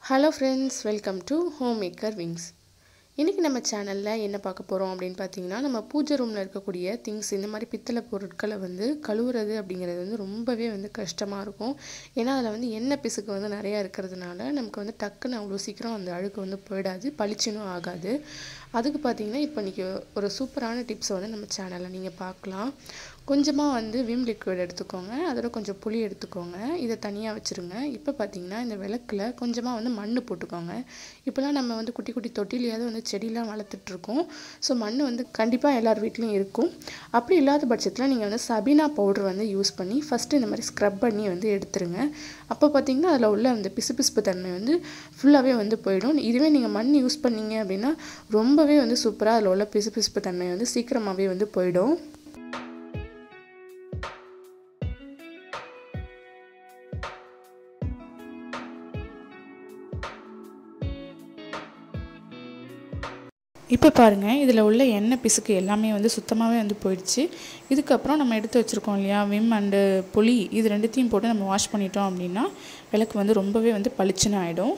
hello friends welcome to home maker wings இன்றைக்கி நம்ம சேனலில் என்ன பார்க்க போகிறோம் அப்படின்னு பார்த்தீங்கன்னா நம்ம பூஜை ரூமில் இருக்கக்கூடிய திங்ஸ் இந்த மாதிரி பித்தளை பொருட்களை வந்து கழுவுறது அப்படிங்கிறது வந்து ரொம்பவே வந்து கஷ்டமாக இருக்கும் ஏன்னா அதில் வந்து எண்ணெய் பிசுக்கு வந்து நிறையா இருக்கிறதுனால நமக்கு வந்து டக்குன்னு அவ்வளோ சீக்கிரம் அந்த அழுக்கு வந்து போயிடாது பளிச்சுன்னு ஆகாது அதுக்கு பார்த்தீங்கன்னா இப்போ இன்றைக்கி ஒரு சூப்பரான டிப்ஸை வந்து நம்ம சேனலில் நீங்கள் பார்க்கலாம் கொஞ்சமாக வந்து விம் லிக்விட் எடுத்துக்கோங்க அதோட கொஞ்சம் புளி எடுத்துக்கோங்க இதை தனியாக வச்சுருங்க இப்போ பார்த்தீங்கன்னா இந்த விளக்கில் கொஞ்சமாக வந்து மண் போட்டுக்கோங்க இப்போலாம் நம்ம வந்து குட்டி குட்டி தொட்டிலையாவது வந்து செடியெலாம் வளர்த்துட்ருக்கோம் ஸோ மண் வந்து கண்டிப்பாக எல்லார் வீட்லேயும் இருக்கும் அப்படி இல்லாத பட்சத்தில் நீங்கள் வந்து சபீனா பவுடர் வந்து யூஸ் பண்ணி ஃபஸ்ட்டு இந்த மாதிரி ஸ்க்ரப் பண்ணி வந்து எடுத்துருங்க அப்போ பார்த்தீங்கன்னா அதில் உள்ள அந்த பிசுபிசுப்பு தன்மை வந்து ஃபுல்லாகவே வந்து போயிடும் இதுவே நீங்கள் மண் யூஸ் பண்ணீங்க அப்படின்னா ரொம்பவே வந்து சூப்பராக அதில் உள்ள பிசுபிசுப்பு தன்மை வந்து சீக்கிரமாகவே வந்து போயிடும் இப்போ பாருங்கள் இதில் உள்ள எண்ணெய் பிசுக்கு எல்லாமே வந்து சுத்தமாகவே வந்து போயிடுச்சு இதுக்கப்புறம் நம்ம எடுத்து வச்சுருக்கோம் இல்லையா விம் அண்டு புளி இது ரெண்டுத்தையும் போட்டு நம்ம வாஷ் பண்ணிட்டோம் அப்படின்னா விளக்கு வந்து ரொம்பவே வந்து பளிச்சுன்னு ஆகிடும்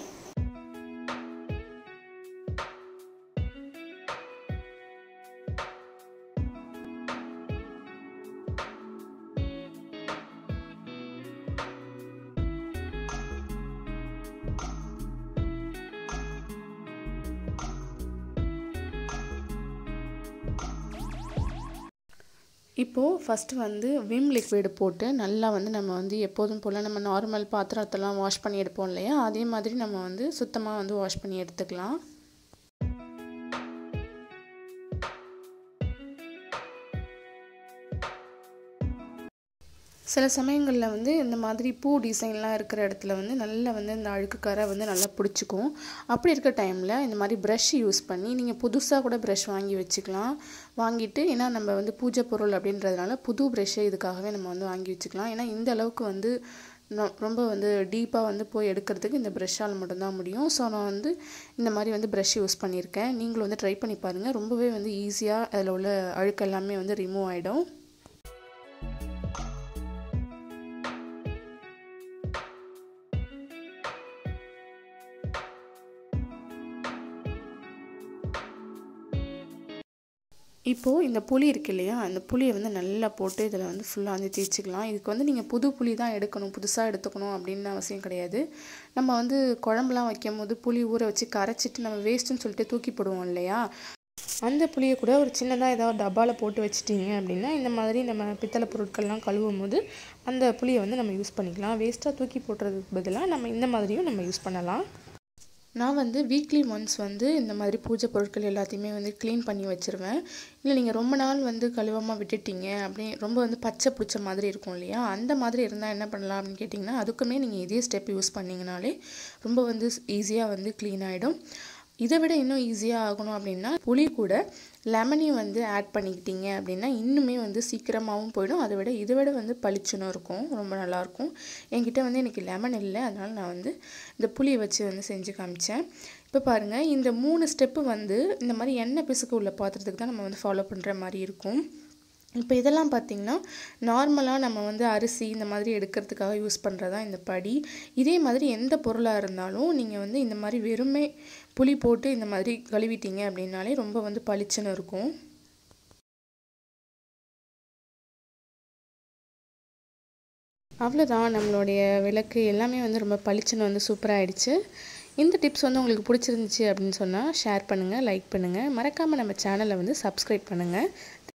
இப்போது ஃபஸ்ட்டு வந்து விம் லிக்விடு போட்டு நல்லா வந்து நம்ம வந்து எப்போதும் போல் நம்ம நார்மல் பாத்திரத்தெல்லாம் வாஷ் பண்ணி எடுப்போம் இல்லையா அதே மாதிரி நம்ம வந்து சுத்தமாக வந்து வாஷ் பண்ணி எடுத்துக்கலாம் சில சமயங்களில் வந்து இந்த மாதிரி பூ டிசைன்லாம் இருக்கிற இடத்துல வந்து நல்லா வந்து இந்த அழுக்கு கரை வந்து நல்லா பிடிச்சிக்கும் அப்படி இருக்க டைமில் இந்த மாதிரி ப்ரஷ் யூஸ் பண்ணி நீங்கள் புதுசாக கூட ப்ரஷ் வாங்கி வச்சுக்கலாம் வாங்கிட்டு ஏன்னா நம்ம வந்து பூஜை பொருள் அப்படின்றதுனால புது ப்ரஷ்ஷை இதுக்காகவே நம்ம வந்து வாங்கி வச்சுக்கலாம் ஏன்னா இந்த அளவுக்கு வந்து ரொம்ப வந்து டீப்பாக வந்து போய் எடுக்கிறதுக்கு இந்த ப்ரெஷ்ஷால் மட்டும்தான் முடியும் ஸோ நான் வந்து இந்த மாதிரி வந்து ப்ரஷ் யூஸ் பண்ணியிருக்கேன் நீங்களும் வந்து ட்ரை பண்ணி பாருங்கள் ரொம்பவே வந்து ஈஸியாக அதில் உள்ள அழுக்கு எல்லாமே வந்து ரிமூவ் ஆகிடும் இப்போது இந்த புளி இருக்கு இல்லையா அந்த புளியை வந்து நல்லா போட்டு இதில் வந்து ஃபுல்லாக வந்து தேய்ச்சிக்கலாம் இதுக்கு வந்து நீங்கள் புது புளி தான் எடுக்கணும் புதுசாக எடுத்துக்கணும் அப்படின்னு அவசியம் கிடையாது நம்ம வந்து குழம்புலாம் வைக்கும் போது புளி ஊற வச்சு கரைச்சிட்டு நம்ம வேஸ்ட்டுன்னு சொல்லிட்டு தூக்கி போடுவோம் இல்லையா அந்த புளியை கூட ஒரு சின்னதாக ஏதாவது டப்பாவில் போட்டு வச்சிட்டிங்க அப்படின்னா இந்த மாதிரி நம்ம பித்தளை பொருட்கள்லாம் கழுவும் போது அந்த புளியை வந்து நம்ம யூஸ் பண்ணிக்கலாம் வேஸ்ட்டாக தூக்கி போடுறதுக்கு பதிலாக நம்ம இந்த மாதிரியும் நம்ம யூஸ் பண்ணலாம் நான் வந்து வீக்லி ஒன்ஸ் வந்து இந்த மாதிரி பூஜை பொருட்கள் எல்லாத்தையுமே வந்து க்ளீன் பண்ணி வச்சுருவேன் இல்லை நீங்கள் ரொம்ப நாள் வந்து கழுவாமல் விட்டுட்டீங்க அப்படி ரொம்ப வந்து பச்சை பிடிச்ச மாதிரி இருக்கும் இல்லையா அந்த மாதிரி இருந்தால் என்ன பண்ணலாம் அப்படின்னு கேட்டிங்கன்னா அதுக்குமே நீங்கள் இதே ஸ்டெப் யூஸ் பண்ணிங்கனாலே ரொம்ப வந்து ஈஸியாக வந்து க்ளீன் ஆகிடும் இதை விட இன்னும் ஈஸியாக ஆகணும் அப்படின்னா புளி கூட லெமனையும் வந்து ஆட் பண்ணிக்கிட்டீங்க அப்படின்னா இன்னுமே வந்து சீக்கிரமாகவும் போயிடும் அதை விட இதை விட வந்து பளிச்சுன்னு இருக்கும் ரொம்ப நல்லாயிருக்கும் என்கிட்ட வந்து எனக்கு லெமன் இல்லை அதனால் நான் வந்து இந்த புளியை வச்சு வந்து செஞ்சு காமிச்சேன் இப்போ பாருங்கள் இந்த மூணு ஸ்டெப்பு வந்து இந்த மாதிரி எண்ணெய் பிசுக்கு உள்ள பாத்திரத்துக்கு தான் நம்ம வந்து ஃபாலோ பண்ணுற மாதிரி இருக்கும் இப்போ இதெல்லாம் பார்த்திங்கன்னா நார்மலாக நம்ம வந்து அரிசி இந்த மாதிரி எடுக்கிறதுக்காக யூஸ் பண்ணுறதா இந்த படி இதே மாதிரி எந்த பொருளாக இருந்தாலும் நீங்கள் வந்து இந்த மாதிரி வெறுமே புளி போட்டு இந்த மாதிரி கழுவிட்டீங்க அப்படின்னாலே ரொம்ப வந்து பளிச்சுன்னு இருக்கும் அவ்வளோதான் நம்மளுடைய விளக்கு எல்லாமே வந்து ரொம்ப பளிச்சுன்னு வந்து சூப்பராகிடுச்சு இந்த டிப்ஸ் வந்து உங்களுக்கு பிடிச்சிருந்துச்சி அப்படின்னு சொன்னால் ஷேர் பண்ணுங்கள் லைக் பண்ணுங்கள் மறக்காமல் நம்ம சேனலை வந்து சப்ஸ்கிரைப் பண்ணுங்கள்